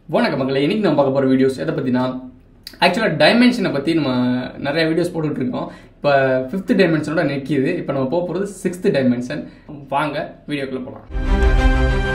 வணக்கம் மக்களே இன்னைக்கு நம்ம பார்க்க போகிற வீடியோஸ் எதை பற்றினா ஆக்சுவலாக டைமென்ஷனை பற்றி நம்ம நிறைய வீடியோஸ் போட்டுட்டு இருக்கோம் இப்போ ஃபிஃப்த் டைமென்ஷனோட நிற்கிது இப்போ நம்ம போக போகிறது சிக்ஸ்த் டைமென்ஷன் வாங்க வீடியோக்குள்ளே போகலாம்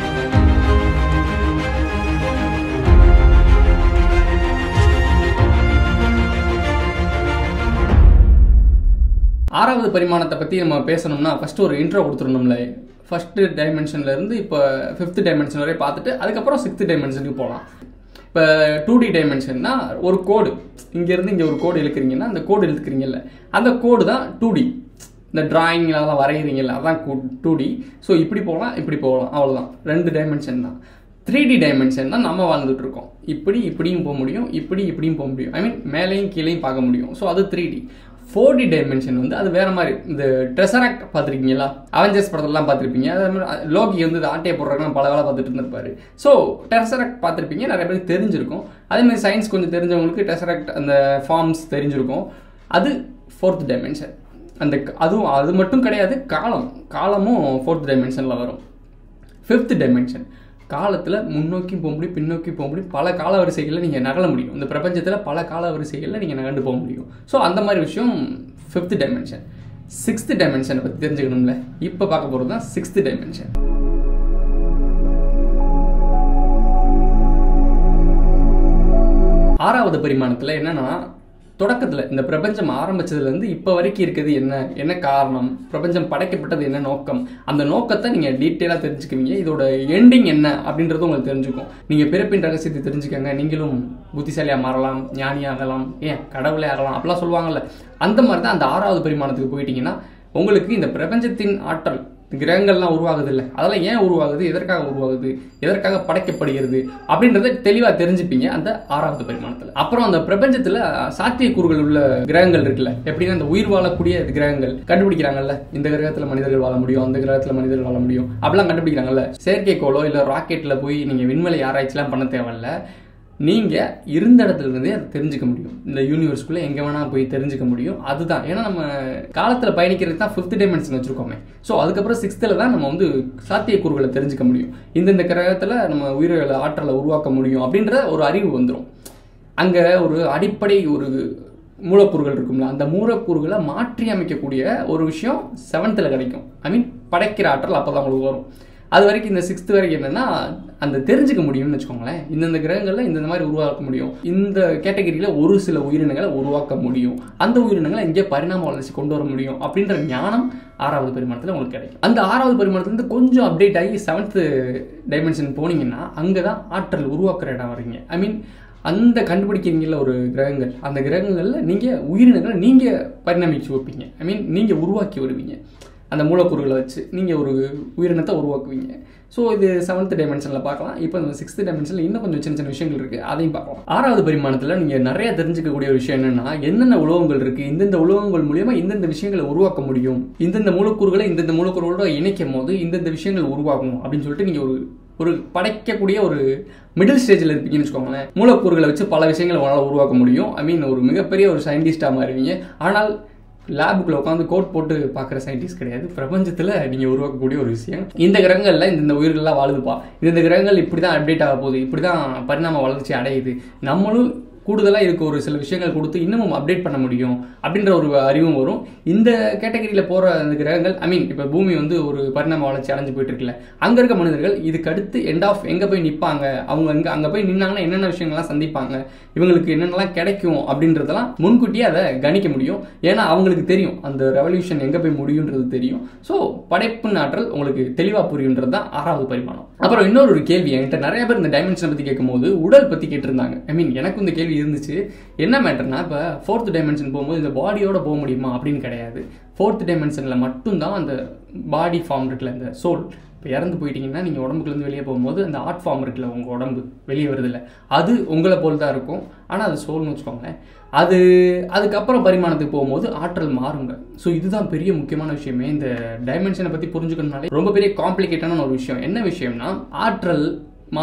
ஆறாவது பரிமாணத்தை பற்றி நம்ம பேசணும்னா ஃபஸ்ட்டு ஒரு இன்ட்ரோ கொடுத்துருந்தோம்ல ஃபஸ்ட்டு டைமென்ஷன்லேருந்து இப்போ ஃபிஃப்த் டைமென்ஷன் வரை பார்த்துட்டு அதுக்கப்புறம் சிக்ஸ்த் டைமென்ஷனுக்கு போகலாம் இப்போ டூ டி டைமென்ஷன்னா ஒரு கோடு இங்கேருந்து இங்கே ஒரு கோடு இழுக்கிறீங்கன்னா அந்த கோடு இழுக்கிறீங்கல்ல அந்த கோடு தான் டூ டி இந்த டிராயிங்லாம் வரைகிறீங்கல்ல அதான் டூ டி ஸோ இப்படி போகலாம் இப்படி போகலாம் அவ்வளோதான் ரெண்டு டைமென்ஷன் தான் த்ரீ டி டைமென்ஷன் தான் நம்ம வாழ்ந்துட்டு இருக்கோம் இப்படி இப்படியும் போக முடியும் இப்படி இப்படியும் போக முடியும் ஐ மீன் மேலேயும் கீழேயும் பார்க்க முடியும் ஸோ அது three D four D dimension வந்து அது வேற மாதிரி இந்த ட்ரெஸராக்ட் பார்த்துருக்கீங்களா அவெஞ்சர்ஸ் படத்துலலாம் பார்த்துருப்பீங்க அதே மாதிரி லோகி வந்து இந்த ஆட்டையை போடுறதுலாம் பல வேலை பார்த்துட்டு இருந்திருப்பாரு ஸோ டெசராக்ட் பார்த்துருப்பீங்க நிறைய பேருக்கு தெரிஞ்சிருக்கும் அதே மாதிரி சயின்ஸ் கொஞ்சம் தெரிஞ்சவங்களுக்கு டெசராக்ட் அந்த ஃபார்ம்ஸ் தெரிஞ்சிருக்கும் அது ஃபோர்த் டைமென்ஷன் அந்த அதுவும் அது மட்டும் கிடையாது காலம் காலமும் ஃபோர்த் டைமென்ஷனில் வரும் ஃபிஃப்த் டைமென்ஷன் காலத்தில் முன்னோக்கி போக முடியும் பின்னோக்கி போக முடியும் பல கால வரிசைகளில் நீங்கள் நகல முடியும் இந்த பிரபஞ்சத்தில் பல கால வரிசைகளில் நீங்கள் நகர்ந்து போக முடியும் ஸோ அந்த மாதிரி விஷயம் ஃபிஃப்த் டைமென்ஷன் சிக்ஸ்த் டைமென்ஷனை பற்றி தெரிஞ்சுக்கணும்ல இப்போ பார்க்க போகிறது தான் சிக்ஸ்த் டைமென்ஷன் ஆறாவது பரிமாணத்தில் என்னன்னா தொடக்கத்தில் இந்த பிரபஞ்சம் ஆரம்பிச்சதுலேருந்து இப்போ வரைக்கும் இருக்குது என்ன என்ன காரணம் பிரபஞ்சம் படைக்கப்பட்டது என்ன நோக்கம் அந்த நோக்கத்தை நீங்கள் டீட்டெயிலாக தெரிஞ்சுக்குவீங்க இதோட எண்டிங் என்ன அப்படின்றது உங்களுக்கு தெரிஞ்சுக்கும் நீங்கள் பிறப்பின் ரகசியத்தை தெரிஞ்சுக்கங்க நீங்களும் புத்திசாலியாக மாறலாம் ஞானியாகலாம் ஏன் கடவுளே ஆகலாம் அப்படிலாம் சொல்லுவாங்கல்ல அந்த மாதிரி தான் அந்த ஆறாவது பரிமாணத்துக்கு போயிட்டீங்கன்னா உங்களுக்கு இந்த பிரபஞ்சத்தின் ஆற்றல் கிரகங்கள்லாம் உருவாகுது இல்லை அதெல்லாம் ஏன் உருவாகுது எதற்காக உருவாகுது எதற்காக படைக்கப்படுகிறது அப்படின்றத தெளிவாக தெரிஞ்சுப்பீங்க அந்த ஆறாவது பரிமாணத்தில் அப்புறம் அந்த பிரபஞ்சத்தில் சாத்தியக்கூறுகள் உள்ள கிரகங்கள் இருக்குல்ல எப்படின்னா அந்த உயிர் வாழக்கூடிய கிரகங்கள் கண்டுபிடிக்கிறாங்கல்ல இந்த கிரகத்தில் மனிதர்கள் வாழ முடியும் அந்த கிரகத்தில் மனிதர்கள் வாழ முடியும் அப்படிலாம் கண்டுபிடிக்கிறாங்கல்ல செயற்கைக்கோளோ இல்லை ராக்கெட்டில் போய் நீங்கள் விண்வெளி ஆராய்ச்சிலாம் பண்ண தேவையில்ல நீங்கள் இருந்த இடத்துல இருந்தே அதை தெரிஞ்சுக்க முடியும் இந்த யூனிவர்ஸ்குள்ளே எங்கே வேணால் போய் தெரிஞ்சுக்க முடியும் அதுதான் ஏன்னா நம்ம காலத்தில் பயணிக்கிறது தான் ஃபிஃப்த் டைமென்ஷன் வச்சுருக்கோமே ஸோ அதுக்கப்புறம் சிக்ஸ்த்தில் தான் நம்ம வந்து சாத்தியக்கூறுகளை தெரிஞ்சுக்க முடியும் இந்தந்த கிரகத்தில் நம்ம உயிர்களை ஆற்றலை உருவாக்க முடியும் அப்படின்ற ஒரு அறிவு வந்துடும் அங்கே ஒரு அடிப்படை ஒரு மூலக்கூறுகள் இருக்கும்ல அந்த மூலக்கூறுகளை மாற்றி அமைக்கக்கூடிய ஒரு விஷயம் செவன்த்தில் கிடைக்கும் ஐ மீன் படைக்கிற ஆற்றல் அப்போ தான் உங்களுக்கு வரும் அது வரைக்கும் இந்த சிக்ஸ்த் வரைக்கும் என்னன்னா அந்த தெரிஞ்சுக்க முடியும்னு வச்சுக்கோங்களேன் இந்தந்த கிரகங்களில் இந்த மாதிரி உருவாக்க முடியும் இந்த கேட்டகரியில் ஒரு சில உயிரினங்களை உருவாக்க முடியும் அந்த உயிரினங்களை இங்கே பரிணாம வளர்ச்சி கொண்டு வர முடியும் அப்படின்ற ஞானம் ஆறாவது பரிமாணத்தில் உங்களுக்கு கிடைக்கும் அந்த ஆறாவது பரிமாணத்துலேருந்து கொஞ்சம் அப்டேட் ஆகி செவன்த்து டைமென்ஷன் போனீங்கன்னா அங்கே தான் ஆற்றல் உருவாக்குற இடம் வரீங்க ஐ மீன் அந்த கண்டுபிடிக்கிறீங்கள ஒரு கிரகங்கள் அந்த கிரகங்களில் நீங்கள் உயிரினங்களை நீங்கள் பரிணமிச்சு வைப்பீங்க ஐ மீன் நீங்கள் உருவாக்கி வருவீங்க அந்த மூலக்கூறுகளை வச்சு நீங்கள் ஒரு உயிரினத்தை உருவாக்குவீங்க ஸோ இது செவன்த் டைமென்ஷனில் பார்க்கலாம் இப்போ இந்த சிக்ஸ்த் டைமென்ஷனில் இன்னும் கொஞ்சம் சின்ன சின்ன விஷயங்கள் இருக்குது அதையும் பார்க்கலாம் ஆறாவது பரிமாணத்தில் நீங்கள் நிறைய தெரிஞ்சுக்கக்கூடிய ஒரு விஷயம் என்னென்னா என்னென்ன உலகங்கள் இருக்குது இந்தந்த உலகங்கள் மூலியமாக இந்தந்த விஷயங்களை உருவாக்க முடியும் இந்தந்த மூலக்கூறுகளை இந்தந்த மூலக்கூறுகளோட இணைக்கும் போது இந்தந்த விஷயங்கள் உருவாகும் அப்படின்னு சொல்லிட்டு நீங்கள் ஒரு ஒரு படைக்கக்கூடிய ஒரு மிடில் ஸ்டேஜில் இருப்பீங்கன்னு வச்சுக்கோங்களேன் மூலக்கூறுகளை வச்சு பல விஷயங்களை உங்களால் உருவாக்க முடியும் ஐ மீன் ஒரு மிகப்பெரிய ஒரு சயின்டிஸ்டாக மாறுவீங்க ஆனால் லேபுக்குள்ள உட்காந்து கோட் போட்டு பார்க்குற சயின்டிஸ்ட் கிடையாது பிரபஞ்சத்தில் நீங்கள் உருவாக்கக்கூடிய ஒரு விஷயம் இந்த கிரகங்களில் இந்த உயிர்கள்லாம் வாழுதுப்பா இந்த கிரகங்கள் இப்படி தான் அப்டேட் ஆக போகுது இப்படி தான் பரிணாம வளர்ச்சி அடையுது நம்மளும் கூடுதலாக இதுக்கு ஒரு சில விஷயங்கள் கொடுத்து இன்னமும் அப்டேட் பண்ண முடியும் அப்படின்ற ஒரு அறிவும் வரும் இந்த கேட்டகரியில் போகிற அந்த கிரகங்கள் ஐ மீன் இப்போ பூமி வந்து ஒரு பரிணாம வளர்ச்சி அடைஞ்சு போயிட்டு இருக்குல்ல அங்கே இருக்க மனிதர்கள் இதுக்கு அடுத்து எண்ட் ஆஃப் எங்கே போய் நிற்பாங்க அவங்க அங்கே அங்கே போய் நின்னாங்கன்னா என்னென்ன விஷயங்கள்லாம் சந்திப்பாங்க இவங்களுக்கு என்னென்னலாம் கிடைக்கும் அப்படின்றதெல்லாம் முன்கூட்டியே அதை கணிக்க முடியும் ஏன்னா அவங்களுக்கு தெரியும் அந்த ரெவல்யூஷன் எங்கே போய் முடியுன்றது தெரியும் ஸோ படைப்பு ஆற்றல் உங்களுக்கு தெளிவாக புரியுன்றது தான் ஆறாவது பரிமாணம் அப்புறம் இன்னொரு ஒரு கேள்வி என்கிட்ட நிறைய பேர் இந்த டைமென்ஷனை பற்றி கேட்கும்போது உடல் பற்றி கேட்டிருந்தாங்க ஐ மீன் எனக்கு இந்த கேள்வி இருந்துச்சு என்ன மேட்டர்னா இப்போ ஃபோர்த் டைமென்ஷன் போகும்போது இந்த பாடியோட போக முடியுமா அப்படின்னு கிடையாது ஃபோர்த் டைமென்ஷனில் மட்டும்தான் அந்த பாடி ஃபார்ம் இருக்குல்ல இந்த சோல் இப்போ இறந்து போயிட்டீங்கன்னா நீங்கள் உடம்புக்குலேருந்து வெளியே போகும்போது அந்த ஆர்ட் ஃபார்ம் இருக்குல்ல உங்கள் உடம்பு வெளியே வருதில்ல அது உங்களை போல் தான் இருக்கும் ஆனால் அது சோல்னு வச்சுக்கோங்களேன் அது அதுக்கப்புறம் பரிமாணத்துக்கு போகும்போது ஆற்றல் மாறுங்க ஸோ இதுதான் பெரிய முக்கியமான விஷயமே இந்த டைமென்ஷனை பற்றி புரிஞ்சுக்கணும்னாலே ரொம்ப பெரிய காம்ப்ளிகேட்டான ஒரு விஷயம் என்ன விஷயம்னா ஆற்றல் மாறும்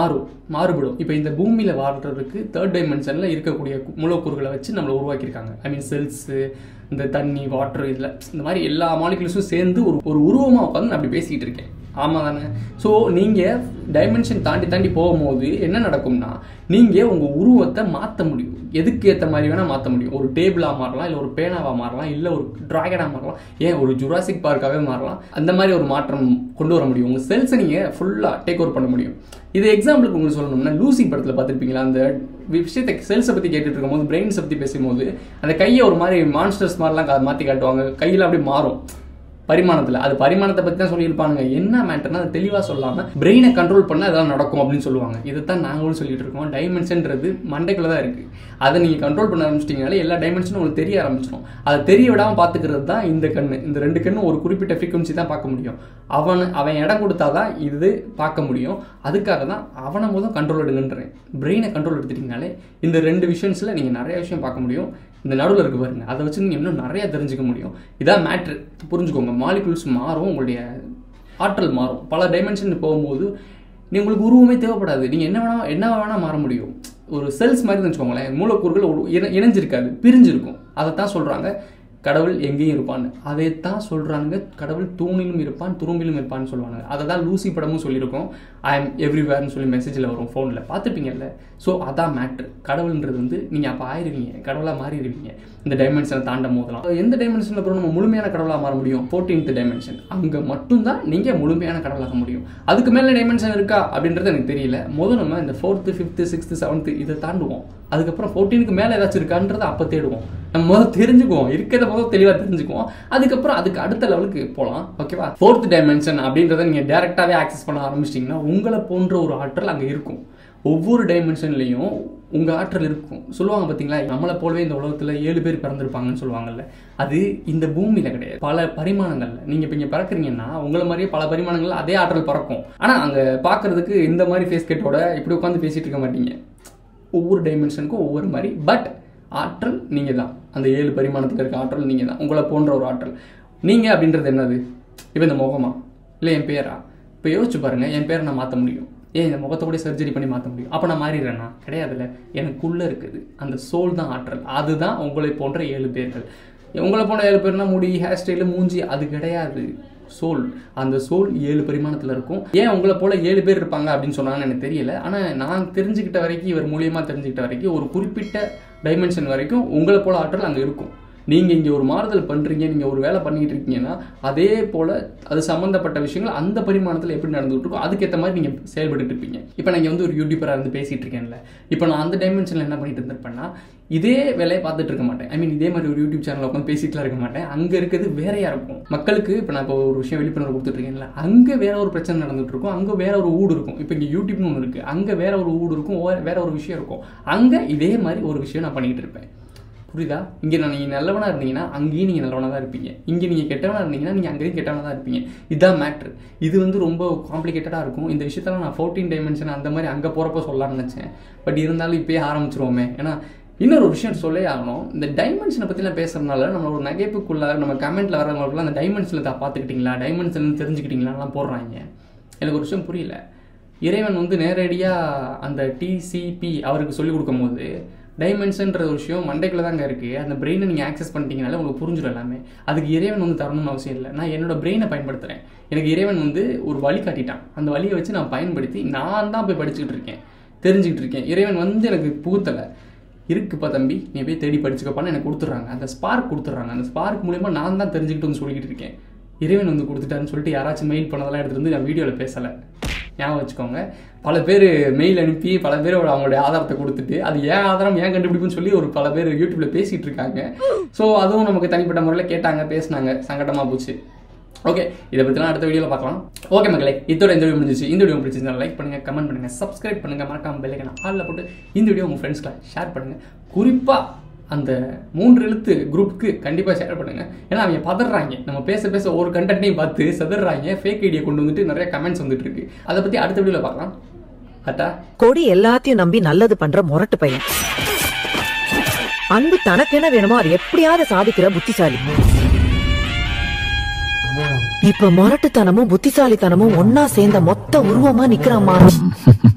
மாறுபடும் இப்போ இந்த பூமியில் வாழ்றதுக்கு தேர்ட் டைமென்ஷனில் இருக்கக்கூடிய கு- மூலக்கூறுகளை வச்சு நம்மளை உருவாக்கியிருக்காங்க ஐ மீன் செல்ஸு இந்த தண்ணி வாட்டர் இதில் இந்த மாதிரி எல்லா மாலிகுல்ஸும் சேர்ந்து ஒரு ஒரு உருவமாக உட்காந்து நான் அப்படி பேசிக்கிட்டு இருக்கேன் ஆமாம் தானே ஸோ நீங்கள் டைமென்ஷன் தாண்டி தாண்டி போகும்போது என்ன நடக்கும்னா நீங்கள் உங்கள் உருவத்தை மாற்ற முடியும் எதுக்கு ஏற்ற மாதிரி வேணால் மாற்ற முடியும் ஒரு டேபிளாக மாறலாம் இல்லை ஒரு பேனாவாக மாறலாம் இல்லை ஒரு ட்ராகனாக மாறலாம் ஏன் ஒரு ஜுராசிக் பார்க்காகவே மாறலாம் அந்த மாதிரி ஒரு மாற்றம் கொண்டு வர முடியும் உங்கள் செல்ஸை நீங்கள் ஃபுல்லாக டேக் ஓவர் பண்ண முடியும் இது எக்ஸாம்பிளுக்கு உங்களுக்கு சொல்லணும்னா லூசி படத்தில் பார்த்துருப்பீங்களா அந்த விஷயத்தை செல்ஸை பற்றி கேட்டுட்டு இருக்கும்போது பிரெயின்ஸை பற்றி பேசும்போது அந்த கையை ஒரு மாதிரி மான்ஸ்டர்ஸ் மாதிரிலாம் மாற்றி காட்டுவாங்க கையில் அப்படியே மாறும் பரிமாணத்தில் அது பரிமாணத்தை பற்றி தான் சொல்லியிருப்பானுங்க என்ன மேட்டர்னா அது தெளிவாக சொல்லாமல் பிரெயினை கண்ட்ரோல் பண்ணால் அதெல்லாம் நடக்கும் அப்படின்னு சொல்லுவாங்க இதை தான் நாங்களும் சொல்லிட்டு இருக்கோம் டைமென்ஷன்றது மண்டைக்குள்ள தான் இருக்குது அதை நீங்கள் கண்ட்ரோல் பண்ண ஆரம்பிச்சிட்டிங்கனாலே எல்லா டைமென்ஷனும் உங்களுக்கு தெரிய ஆரம்பிச்சிடும் அதை தெரிய விடாமல் பார்த்துக்கிறது தான் இந்த கண்ணு இந்த ரெண்டு கண்ணும் ஒரு குறிப்பிட்ட ஃப்ரீக்வன்சி தான் பார்க்க முடியும் அவன் அவன் இடம் கொடுத்தா தான் இது பார்க்க முடியும் அதுக்காக தான் அவனை முதல் கண்ட்ரோல் எடுங்கன்றேன் பிரெயினை கண்ட்ரோல் எடுத்துட்டிங்கனாலே இந்த ரெண்டு விஷயன்ஸில் நீங்கள் நிறைய விஷயம் பார்க்க முடியும் இந்த நடுவில் இருக்கு பாருங்க அதை வச்சு நீங்கள் இன்னும் நிறைய தெரிஞ்சுக்க முடியும் இதான் மேட்ரு புரிஞ்சுக்கோங்க மாலிகுல்ஸ் மாறும் உங்களுடைய ஆற்றல் மாறும் பல டைமென்ஷன் போகும்போது நீ உங்களுக்கு உருவமே தேவைப்படாது நீங்கள் என்ன வேணா என்ன வேணா மாற முடியும் ஒரு செல்ஸ் மாதிரி வச்சுக்கோங்களேன் மூலக்கூறுகள் ஒரு இணை- இணைஞ்சிருக்காது பிரிஞ்சிருக்கும் அதை தான் சொல்கிறாங்க கடவுள் எங்கேயும் இருப்பான்னு அதை தான் சொல்கிறாங்க கடவுள் தூணிலும் இருப்பான் துரும்பிலும் இருப்பான்னு சொல்லுவாங்க அதை தான் லூசி படமும் சொல்லியிருக்கோம் ஐ எம் எவ்ரிவேர்னு சொல்லி மெசேஜில் வரும் ஃபோனில் பார்த்துப்பீங்கல்ல ஸோ அதான் மேட்ரு கடவுள்ன்றது வந்து நீங்கள் அப்போ ஆயிருவீங்க கடவுளாக மாறிடுவீங்க இந்த டைமென்ஷனை தாண்டும் போதெல்லாம் எந்த டைமென்ஷனில் அப்புறம் நம்ம முழுமையான கடவுளாக மாற முடியும் ஃபோர்டீன்த் டைமென்ஷன் அங்கே மட்டும்தான் நீங்கள் முழுமையான கடவுளாக முடியும் அதுக்கு மேலே டைமென்ஷன் இருக்கா அப்படின்றது எனக்கு தெரியல முதல் நம்ம இந்த ஃபோர்த்து ஃபிஃப்த்து சிக்ஸ்த்து செவன்த்து இதை தாண்டுவோம் அதுக்கப்புறம் ஃபோர்டீனுக்கு மேலே ஏதாச்சும் இருக்கான்றதை அப்போ தேடுவோம் நம்ம முதல் தெரிஞ்சுக்குவோம் இருக்கிறத முதல் தெளிவாக தெரிஞ்சுக்குவோம் அதுக்கப்புறம் அதுக்கு அடுத்த லெவலுக்கு போகலாம் ஓகேவா ஃபோர்த் டைமென்ஷன் அப்படின்றத நீங்கள் டேரெக்டாகவே ஆக்சஸ் பண்ண ஆரம்பிச்சிட்டிங்கன்னா உங்களை போன்ற ஒரு ஆற்றல் அங்கே இருக்கும் ஒவ்வொரு டைமென்ஷன்லையும் உங்கள் ஆற்றல் இருக்கும் சொல்லுவாங்க பார்த்தீங்களா நம்மளை போலவே இந்த உலகத்தில் ஏழு பேர் பிறந்திருப்பாங்கன்னு சொல்லுவாங்கல்ல அது இந்த பூமியில் கிடையாது பல பரிமாணங்கள்ல நீங்கள் இப்போ இங்கே பிறக்குறீங்கன்னா உங்களை மாதிரியே பல பரிமாணங்கள்ல அதே ஆற்றல் பறக்கும் ஆனால் அங்கே பார்க்கறதுக்கு இந்த மாதிரி ஃபேஸ் கட்டோட இப்படி உட்காந்து பேசிட்டு இருக்க மாட்டீங்க ஒவ்வொரு டைமென்ஷனுக்கும் ஒவ்வொரு மாதிரி பட் ஆற்றல் நீங்கள் தான் அந்த ஏழு பரிமாணத்தில் இருக்க ஆற்றல் நீங்கள் தான் உங்களை போன்ற ஒரு ஆற்றல் நீங்கள் அப்படின்றது என்னது இப்போ இந்த முகமா இல்லை என் பேரா இப்போ யோசிச்சு பாருங்க என் பேரை நான் மாற்ற முடியும் ஏன் இந்த முகத்தை கூட சர்ஜரி பண்ணி மாற்ற முடியும் அப்போ நான் மாறிடுறேன்னா கிடையாதுல்ல எனக்குள்ளே இருக்குது அந்த சோல் தான் ஆற்றல் அதுதான் உங்களை போன்ற ஏழு பேர்கள் உங்களை போன்ற ஏழு பேர்னா முடி ஹேர் ஸ்டைலு மூஞ்சி அது கிடையாது சோல் அந்த சோல் ஏழு பரிமாணத்தில் இருக்கும் ஏன் உங்களை போல ஏழு பேர் இருப்பாங்க அப்படின்னு சொன்னாங்கன்னு எனக்கு தெரியல ஆனால் நான் தெரிஞ்சுக்கிட்ட வரைக்கும் இவர் மூலியமாக தெரிஞ்சுக்கிட்ட வரைக்கும் ஒரு குறிப்பிட்ட டைமென்ஷன் வரைக்கும் உங்களை போல ஆற்றல் அங்கே இருக்கும் நீங்கள் இங்கே ஒரு மாறுதல் பண்ணுறீங்க நீங்கள் ஒரு வேலை பண்ணிக்கிட்டு இருக்கீங்கன்னா அதே போல் அது சம்மந்தப்பட்ட விஷயங்கள் அந்த பரிமாணத்தில் எப்படி நடந்துகிட்டு இருக்கோ அதுக்கேற்ற மாதிரி நீங்கள் செயல்பட்டுட்டு இருப்பீங்க இப்போ நான் இங்கே வந்து ஒரு யூடியூபராக இருந்து பேசிகிட்டு இருக்கேன்ல இப்போ நான் அந்த டைமென்ஷனில் என்ன பண்ணிட்டு இருந்திருப்பேன்னா இதே வேலையை பார்த்துட்டு இருக்க மாட்டேன் ஐ மீன் இதே மாதிரி ஒரு யூடியூப் சேனலில் உட்காந்து பேசிட்டுலாம் இருக்க மாட்டேன் அங்கே இருக்கிறது வேறையா இருக்கும் மக்களுக்கு இப்போ நான் இப்போ ஒரு விஷயம் விழிப்புணர்வு கொடுத்துட்டு இருக்கேன்ல அங்கே வேற ஒரு பிரச்சனை நடந்துட்டு இருக்கும் அங்கே வேற ஒரு ஊடு இருக்கும் இப்போ இங்கே யூடியூப்னு ஒன்று இருக்குது அங்கே வேற ஒரு ஊடு இருக்கும் வேற- வேற ஒரு விஷயம் இருக்கும் அங்கே இதே மாதிரி ஒரு விஷயம் நான் பண்ணிக்கிட்டு இருப்பேன் புரியுதா இங்கே நான் நீங்கள் நல்லவனாக இருந்தீங்கன்னா அங்கேயும் நீங்கள் நல்லவனாக தான் இருப்பீங்க இங்கே நீங்கள் கெட்டவனாக இருந்தீங்கன்னா நீங்கள் அங்கேயும் கெட்டவனாக தான் இருப்பீங்க இதுதான் மேட்ரு இது வந்து ரொம்ப காம்ப்ளிகேட்டடாக இருக்கும் இந்த விஷயத்தெல்லாம் நான் ஃபோர்டீன் டைமென்ஷன் அந்த மாதிரி அங்கே போகிறப்ப சொல்லலாம்னு நினச்சேன் பட் இருந்தாலும் இப்போயே ஆரம்பிச்சிருவோமே ஏன்னா இன்னொரு ஒரு விஷயம் சொல்லே ஆகணும் இந்த டைமென்ஷனை பற்றிலாம் பேசுறதுனால நம்ம ஒரு நகைப்புக்குள்ள நம்ம கமெண்ட்டில் வரவங்களுக்குலாம் அந்த டைமென்ஷனில் தான் பார்த்துக்கிட்டீங்களா டைமென்ஷன் தெரிஞ்சுக்கிட்டீங்களாலாம் போடுறாங்க எனக்கு ஒரு விஷயம் புரியல இறைவன் வந்து நேரடியாக அந்த டிசிபி அவருக்கு சொல்லிக் கொடுக்கும்போது டைமென்ஷன்ற ஒரு விஷயம் மண்டைக்குள்ள தாங்க இருக்குது அந்த பிரெயினை நீங்கள் ஆக்சஸ் பண்ணிட்டீங்கனாலே உங்களுக்கு புரிஞ்சிடும் எல்லாமே அதுக்கு இறைவன் வந்து தரணும்னு அவசியம் இல்லை நான் என்னோட பிரெயினை பயன்படுத்துகிறேன் எனக்கு இறைவன் வந்து ஒரு வழி காட்டிட்டான் அந்த வழியை வச்சு நான் பயன்படுத்தி நான் தான் போய் படிச்சுக்கிட்டு இருக்கேன் தெரிஞ்சுக்கிட்டு இருக்கேன் இறைவன் வந்து எனக்கு புகுத்தலை இருக்குப்பா தம்பி நீ போய் தேடி படிச்சுக்கப்பான்னு எனக்கு கொடுத்துட்றாங்க அந்த ஸ்பார்க் கொடுத்துட்றாங்க அந்த ஸ்பார்க் மூலியமா நான் தான் தெரிஞ்சுக்கிட்டு வந்து சொல்லிக்கிட்டு இருக்கேன் இறைவன் வந்து கொடுத்துட்டாருன்னு சொல்லிட்டு யாராச்சும் மெயில் பண்ணதெல்லாம் எடுத்துட்டு வந்து நான் வீடியோவில் பேசலை ஞாபகம் வச்சுக்கோங்க பல பேர் மெயில் அனுப்பி பல பேர் அவங்களுடைய ஆதாரத்தை கொடுத்துட்டு அது ஏன் ஆதாரம் ஏன் கண்டுபிடிப்புன்னு சொல்லி ஒரு பல பேர் யூடியூப்ல பேசிட்டு இருக்காங்க ஸோ அதுவும் நமக்கு தனிப்பட்ட முறையில் கேட்டாங்க பேசினாங்க சங்கடமா போச்சு ஓகே இதை பற்றிலாம் அடுத்த வீடியோவில் பார்க்கலாம் ஓகே மக்களே இதோட இந்த வீடியோ முடிஞ்சிச்சு இந்த வீடியோ பிடிச்சிருந்தா லைக் பண்ணுங்க கமெண்ட் பண்ணுங்க சப்ஸ்கிரைப் பண்ணுங்க மறக்காம பெல்லைக்கன ஆளில் போட்டு இந்த வீடியோ உங்கள் ஃப்ரெண்ட்ஸ்க்கு ஷேர் பண்ணுங்க குறிப்பாக அந்த மூன்று எழுத்து குரூப்புக்கு கண்டிப்பாக ஷேர் பண்ணுங்க ஏன்னா அவங்க பதறாங்க நம்ம பேச பேச ஒரு கண்டென்ட்டையும் பார்த்து செதறாங்க ஃபேக் ஐடியா கொண்டு வந்துட்டு நிறைய கமெண்ட்ஸ் வந்துட்டு இருக்கு அதை பற்றி அடுத்த வீடியோவில் பார்க்கலாம் அட்டா கொடி எல்லாத்தையும் நம்பி நல்லது பண்ற முரட்டு பையன் அன்பு தனக்கு என்ன வேணுமோ அது எப்படியாவது சாதிக்கிற புத்திசாலி இப்ப முரட்டுத்தனமும் புத்திசாலித்தனமும் ஒன்னா சேர்ந்த மொத்த உருவமா நிக்கிறாமா